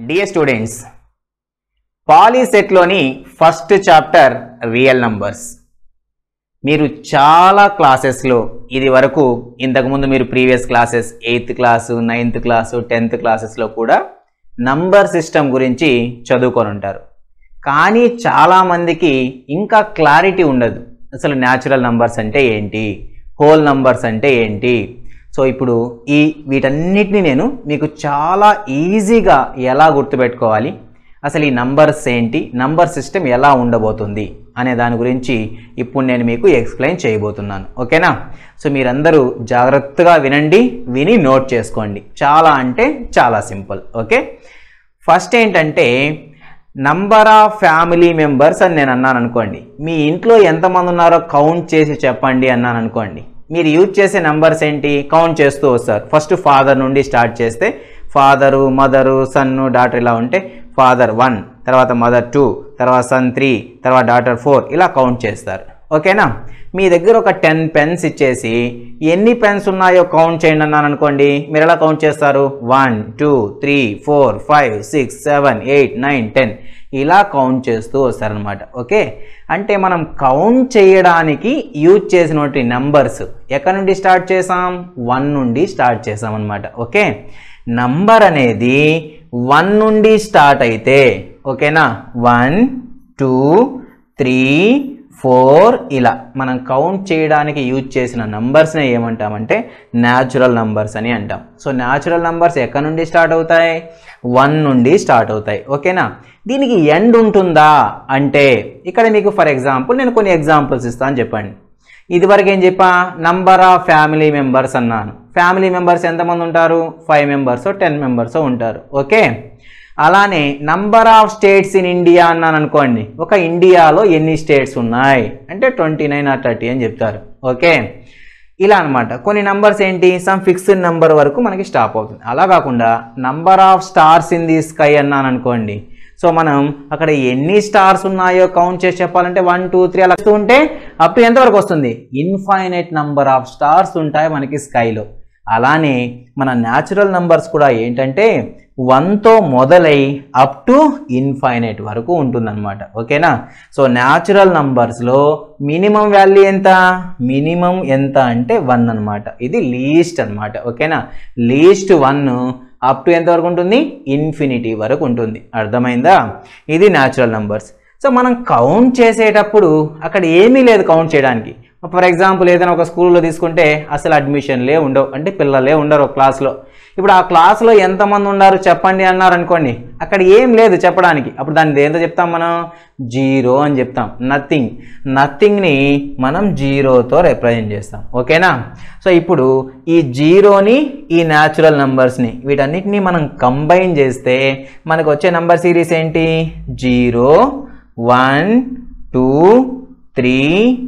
dear students పాలీసెట్లోని first chapter real numbers మీరు చాలా క్లాసెస్లో ఇది వరకు ఇంతకుముందు మీరు previous classes eighth class ninth class tenth క్లాసెస్లో కూడా నంబర్ సిస్టమ్ గురించి చదువుకొని ఉంటారు కానీ చాలామందికి ఇంకా క్లారిటీ ఉండదు అసలు న్యాచురల్ నంబర్స్ అంటే ఏంటి హోల్ నంబర్స్ అంటే ఏంటి సో ఇప్పుడు ఈ వీటన్నిటిని నేను మీకు చాలా ఈజీగా ఎలా గుర్తుపెట్టుకోవాలి అసలు ఈ నంబర్స్ ఏంటి నంబర్ సిస్టమ్ ఎలా ఉండబోతుంది అనే దాని గురించి ఇప్పుడు నేను మీకు ఎక్స్ప్లెయిన్ చేయబోతున్నాను ఓకేనా సో మీరందరూ జాగ్రత్తగా వినండి విని నోట్ చేసుకోండి చాలా అంటే చాలా సింపుల్ ఓకే ఫస్ట్ ఏంటంటే నంబర్ ఆఫ్ ఫ్యామిలీ మెంబర్స్ అని నేను అన్నాను అనుకోండి మీ ఇంట్లో ఎంతమంది ఉన్నారో కౌంట్ చేసి చెప్పండి అన్నాను అనుకోండి మీరు యూజ్ చేసే నంబర్స్ ఏంటి కౌంట్ చేస్తూ వస్తారు ఫస్ట్ ఫాదర్ నుండి స్టార్ట్ చేస్తే ఫాదరు మదరు సన్ను డాటర్ ఇలా ఉంటే ఫాదర్ వన్ తర్వాత మదర్ టూ తర్వాత సన్ త్రీ తర్వాత డాటర్ ఫోర్ ఇలా కౌంట్ చేస్తారు ఓకేనా మీ దగ్గర ఒక టెన్ పెన్స్ ఇచ్చేసి ఎన్ని పెన్స్ ఉన్నాయో కౌంట్ చేయండి అన్నాను అనుకోండి మీరు ఎలా కౌంట్ చేస్తారు one two three four five six seven eight nine ten ఇలా కౌంట్ చేస్తూ వస్తారనమాట ఓకే అంటే మనం కౌంట్ చేయడానికి యూజ్ చేసినటువంటి నంబర్స్ ఎక్కడి నుండి స్టార్ట్ చేసాం వన్ నుండి స్టార్ట్ చేసాం అనమాట ఓకే నంబర్ అనేది వన్ నుండి స్టార్ట్ అయితే ఓకేనా వన్ టూ త్రీ ఫోర్ ఇలా మనం కౌంట్ చేయడానికి యూజ్ చేసిన నంబర్స్ని ఏమంటామంటే న్యాచురల్ నంబర్స్ అని అంటాం సో న్యాచురల్ నంబర్స్ ఎక్కడి నుండి స్టార్ట్ అవుతాయి వన్ నుండి స్టార్ట్ అవుతాయి ఓకేనా దీనికి ఎండ్ ఉంటుందా అంటే ఇక్కడ మీకు ఫర్ ఎగ్జాంపుల్ నేను కొన్ని ఎగ్జాంపుల్స్ ఇస్తాను చెప్పండి ఇదివరకు ఏం చెప్పా నంబర్ ఆఫ్ ఫ్యామిలీ మెంబర్స్ అన్నాను ఫ్యామిలీ మెంబర్స్ ఎంతమంది ఉంటారు ఫైవ్ మెంబర్స్ టెన్ మెంబర్స్ ఉంటారు ఓకే అలానే number of states in India అన్నాను అనుకోండి ఒక ఇండియాలో ఎన్ని స్టేట్స్ ఉన్నాయి అంటే ట్వంటీ నైన్ ఆర్ థర్టీ అని చెప్తారు ఓకే ఇలా అన్నమాట కొన్ని నంబర్స్ ఏంటి సమ్ ఫిక్స్డ్ నెంబర్ వరకు మనకి స్టాప్ అవుతుంది అలా కాకుండా number of stars in the sky అన్నాను అనుకోండి సో మనం అక్కడ ఎన్ని స్టార్స్ ఉన్నాయో కౌంట్ చేసి చెప్పాలంటే వన్ టూ త్రీ అలా వస్తూ ఉంటే అప్ టు ఎంతవరకు వస్తుంది ఇన్ఫైనైట్ నంబర్ ఆఫ్ స్టార్స్ ఉంటాయి మనకి స్కైలో అలానే మన న్యాచురల్ నంబర్స్ కూడా ఏంటంటే వన్తో మొదలై అప్ టు ఇన్ఫైనైట్ వరకు ఉంటుందన్నమాట ఓకేనా సో న్యాచురల్ నంబర్స్లో మినిమం వాల్యూ ఎంత మినిమం ఎంత అంటే వన్ అన్నమాట ఇది లీస్ట్ అన్నమాట ఓకేనా లీస్ట్ వన్ అప్ టు ఎంత వరకు ఉంటుంది ఇన్ఫినిటీ వరకు ఉంటుంది అర్థమైందా ఇది న్యాచురల్ నంబర్స్ సో మనం కౌంట్ చేసేటప్పుడు అక్కడ ఏమీ లేదు కౌంట్ చేయడానికి ఫర్ ఎగ్జాంపుల్ ఏదైనా ఒక స్కూల్లో తీసుకుంటే అసలు అడ్మిషన్లే ఉండవు అంటే పిల్లలే ఉండరు ఒక క్లాస్లో ఇప్పుడు ఆ క్లాస్లో ఎంతమంది ఉన్నారు చెప్పండి అన్నారు అనుకోండి అక్కడ ఏం లేదు చెప్పడానికి అప్పుడు దాన్ని దేంతో చెప్తాం మనం జీరో అని చెప్తాం నథింగ్ నథింగ్ని మనం జీరోతో రిప్రజెంట్ చేస్తాం ఓకేనా సో ఇప్పుడు ఈ జీరోని ఈ న్యాచురల్ నంబర్స్ని వీటన్నిటిని మనం కంబైన్ చేస్తే మనకు వచ్చే నంబర్ సిరీస్ ఏంటి zero one two three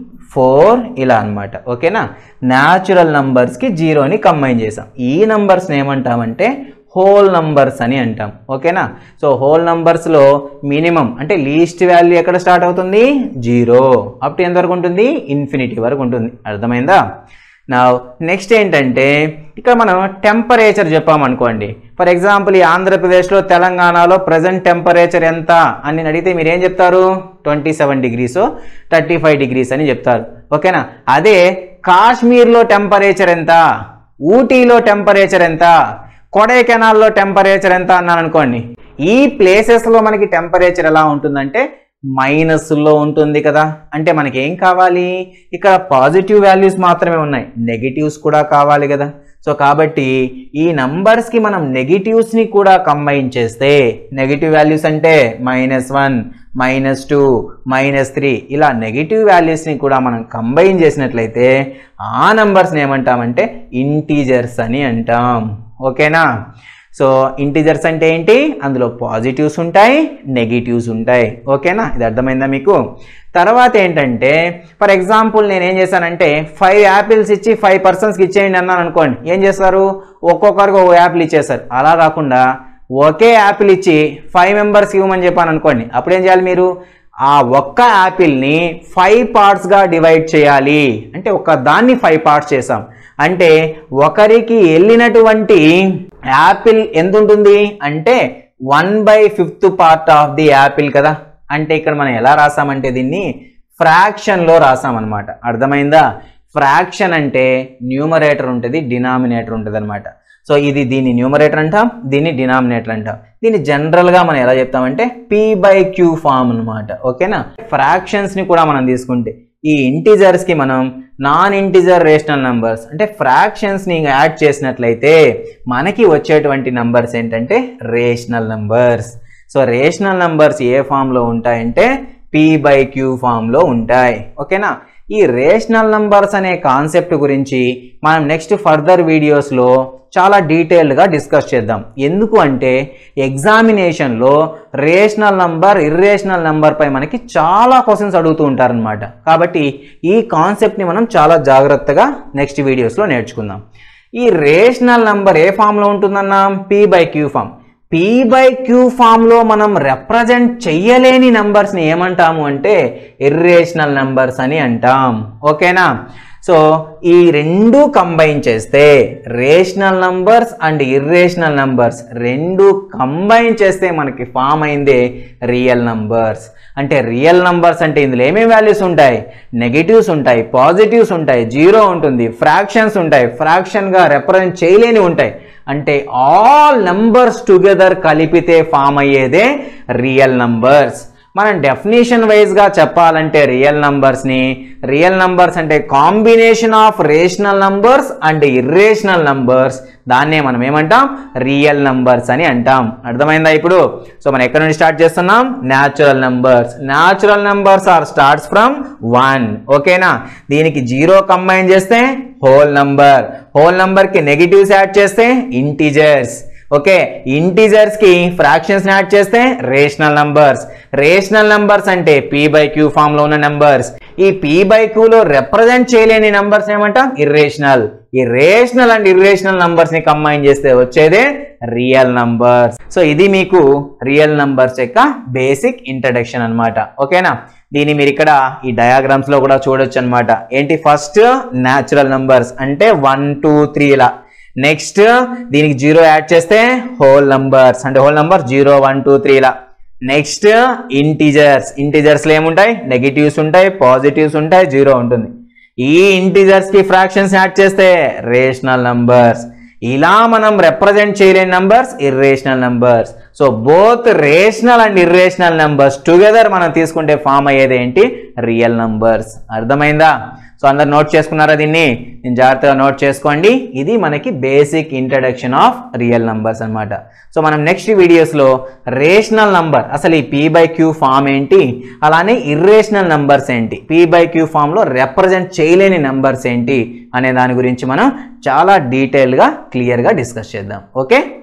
four ఇలా అన్నమాట ఓకేనా న్యాచురల్ నంబర్స్కి జీరోని కంబైన్ చేసాం ఈ నంబర్స్ని ఏమంటామంటే హోల్ నంబర్స్ అని అంటాం ఓకేనా సో హోల్ నంబర్స్లో మినిమం అంటే లీస్ట్ వాల్యూ ఎక్కడ స్టార్ట్ అవుతుంది జీరో అప్ టు ఎంతవరకు ఉంటుంది ఇన్ఫినిటీ వరకు ఉంటుంది అర్థమైందా నా నెక్స్ట్ ఏంటంటే ఇక్కడ మనం టెంపరేచర్ చెప్పామనుకోండి ఫర్ ఎగ్జాంపుల్ ఈ ఆంధ్రప్రదేశ్లో తెలంగాణలో ప్రజెంట్ టెంపరేచర్ ఎంత అని నేను అడిగితే మీరు ఏం చెప్తారు twenty seven degrees thirty five degrees అని చెప్తారు ఓకేనా అదే కాశ్మీర్లో టెంపరేచర్ ఎంత ఊటీలో టెంపరేచర్ ఎంత కొడైకెనాల్లో టెంపరేచర్ ఎంత అన్నాను అనుకోండి ఈ ప్లేసెస్లో మనకి టెంపరేచర్ ఎలా ఉంటుందంటే మైనస్లో ఉంటుంది కదా అంటే మనకి ఏం కావాలి ఇక్కడ పాజిటివ్ వాల్యూస్ మాత్రమే ఉన్నాయి నెగిటివ్స్ కూడా కావాలి కదా సో కాబట్టి ఈ నంబర్స్కి మనం నెగిటివ్స్ని కూడా కంబైన్ చేస్తే నెగిటివ్ వాల్యూస్ అంటే minus one minus two minus three ఇలా నెగిటివ్ వాల్యూస్ని కూడా మనం కంబైన్ చేసినట్లయితే ఆ నంబర్స్ని ఏమంటామంటే ఇంటీజర్స్ అని అంటాం ఓకేనా సో ఇంటీజర్స్ అంటే ఏంటి అందులో పాజిటివ్స్ ఉంటాయి నెగిటివ్స్ ఉంటాయి ఓకేనా ఇది అర్థమైందా మీకు తర్వాత ఏంటంటే ఫర్ ఎగ్జాంపుల్ నేను ఏం చేశానంటే ఫైవ్ యాపిల్స్ ఇచ్చి ఫైవ్ పర్సన్స్కి ఇచ్చేయండి అన్నాను అనుకోండి ఏం చేస్తారు ఒక్కొక్కరికి ఒక యాపిల్ ఇచ్చేస్తారు అలా కాకుండా ఒకే యాపిల్ ఇచ్చి ఫైవ్ మెంబర్స్కి ఇవ్వమని చెప్పాను అనుకోండి అప్పుడు ఏం చేయాలి మీరు ఆ ఒక్క యాపిల్ని ఫైవ్ పార్ట్స్గా డివైడ్ చేయాలి అంటే ఒక దాన్ని ఫైవ్ పార్ట్స్ చేసాం అంటే ఒకరికి వెళ్ళినటువంటి యాపిల్ ఎంత ఉంటుంది అంటే one by fifth part of the apple కదా అంటే ఇక్కడ మనం ఎలా రాసామంటే దీన్ని ఫ్రాక్షన్లో రాసామన్నమాట అర్థమైందా ఫ్రాక్షన్ అంటే న్యూమరేటర్ ఉంటుంది డినామినేటర్ ఉంటుంది అనమాట సో ఇది దీన్ని న్యూమరేటర్ అంటాం దీన్ని డినామినేటర్ అంటాం దీన్ని జనరల్గా మనం ఎలా చెప్తామంటే పీ బై క్యూ ఫామ్ అనమాట ఓకేనా ఫ్రాక్షన్స్ని కూడా మనం తీసుకుంటే ఈ ఇంటిజర్స్కి మనం నాన్ ఇంటిజర్ రేషనల్ నంబర్స్ అంటే ఫ్రాక్షన్స్ని యాడ్ చేసినట్లయితే మనకి వచ్చేటువంటి నంబర్స్ ఏంటంటే rational numbers so rational numbers ఏ ఫామ్లో ఉంటాయంటే పీ బై క్యూ ఫామ్లో ఉంటాయి ఓకేనా ఈ రేషనల్ నంబర్స్ అనే కాన్సెప్ట్ గురించి మనం నెక్స్ట్ ఫర్దర్ వీడియోస్లో చాలా డీటెయిల్డ్గా డిస్కస్ చేద్దాం ఎందుకు అంటే ఎగ్జామినేషన్లో రేషనల్ నంబర్ ఇర్రేషనల్ నంబర్పై మనకి చాలా క్వశ్చన్స్ అడుగుతూ ఉంటారనమాట కాబట్టి ఈ కాన్సెప్ట్ని మనం చాలా జాగ్రత్తగా నెక్స్ట్ వీడియోస్లో నేర్చుకుందాం ఈ రేషనల్ నంబర్ ఏ ఫామ్లో ఉంటుందన్నా P by Q form P by Q ఫామ్లో మనం రిప్రజెంట్ చెయ్యలేని నంబర్స్ని ఏమంటాము అంటే ఇర్రేషనల్ నంబర్స్ అని అంటాం ఓకేనా సో ఈ రెండు కంబైన్ చేస్తే rational numbers and irrational numbers రెండు కంబైన్ చేస్తే మనకి ఫామ్ అయిందే రియల్ నంబర్స్ అంటే రియల్ నంబర్స్ అంటే ఇందులో ఏమేమి వాల్యూస్ ఉంటాయి నెగిటివ్స్ ఉంటాయి పాజిటివ్స్ ఉంటాయి జీరో ఉంటుంది ఫ్రాక్షన్స్ ఉంటాయి ఫ్రాక్షన్గా రిప్రజెంట్ చేయలేని ఉంటాయి అంటే ఆల్ నంబర్స్ టుగెదర్ కలిపితే ఫామ్ అయ్యేదే రియల్ నంబర్స్ మనం డెఫినేషన్ వైజ్గా చెప్పాలంటే రియల్ నంబర్స్ని రియల్ నంబర్స్ అంటే combination of rational numbers and irrational numbers దాన్నే మనం ఏమంటాం రియల్ నంబర్స్ అని అంటాం అర్థమైందా ఇప్పుడు సో మనం ఎక్కడ నుండి స్టార్ట్ చేస్తున్నాం natural numbers natural numbers are starts from one ఓకేనా దీనికి జీరో కంబైన్ చేస్తే హోల్ నంబర్ హోల్ నంబర్కి నెగిటివ్స్ యాడ్ చేస్తే ఇంటీజర్స్ ఓకే ఇంటీజర్స్ కి ఫ్రాక్షన్స్ యాడ్ చేస్తే రేషనల్ నంబర్స్ రేషనల్ నంబర్స్ అంటే పీ బై క్యూ ఫామ్ లో ఉన్న నంబర్స్ ఈ పీ బై క్యూలో రిప్రజెంట్ చేయలేని నంబర్స్ ఏమంటాం ఇర్రేషనల్ ఈ రేషనల్ అండ్ ఇర్రేషనల్ నంబర్స్ ని కంబైన్ చేస్తే వచ్చేదే రియల్ నంబర్స్ సో ఇది మీకు రియల్ నంబర్స్ యొక్క బేసిక్ ఇంట్రడక్షన్ అన్నమాట ఓకేనా దీన్ని మీరు ఇక్కడ ఈ డయాగ్రామ్స్ లో కూడా చూడొచ్చు అనమాట ఏంటి ఫస్ట్ న్యాచురల్ నంబర్స్ అంటే వన్ టూ త్రీ ఇలా నెక్స్ట్ దీనికి జీరో యాడ్ చేస్తే హోల్ నంబర్స్ అంటే whole number zero one two three ఇలా నెక్స్ట్ ఇంటీజర్స్ ఇంటీజర్స్లో ఏముంటాయి నెగిటివ్స్ ఉంటాయి పాజిటివ్స్ ఉంటాయి జీరో ఉంటుంది ఈ ఇంటీజర్స్ కి ఫ్రాక్షన్స్ యాడ్ చేస్తే రేషనల్ నంబర్స్ ఇలా మనం రిప్రజెంట్ చేయలేని numbers irrational numbers so both rational and irrational numbers together మనం తీసుకుంటే ఫామ్ అయ్యేది ఏంటి రియల్ నంబర్స్ అర్థమైందా సో అందరు నోట్ చేసుకున్నారా దీన్ని నేను జాగ్రత్తగా నోట్ చేసుకోండి ఇది మనకి basic introduction of real numbers అన్నమాట సో మనం నెక్స్ట్ వీడియోస్లో రేషనల్ నంబర్ అసలు ఈ పీ బై క్యూ ఫామ్ ఏంటి అలానే ఇర్రేషనల్ నంబర్స్ ఏంటి పీ బై క్యూ ఫామ్లో రిప్రజెంట్ చేయలేని నంబర్స్ ఏంటి అనే దాని గురించి మనం చాలా డీటెయిల్గా క్లియర్గా డిస్కస్ చేద్దాం ఓకే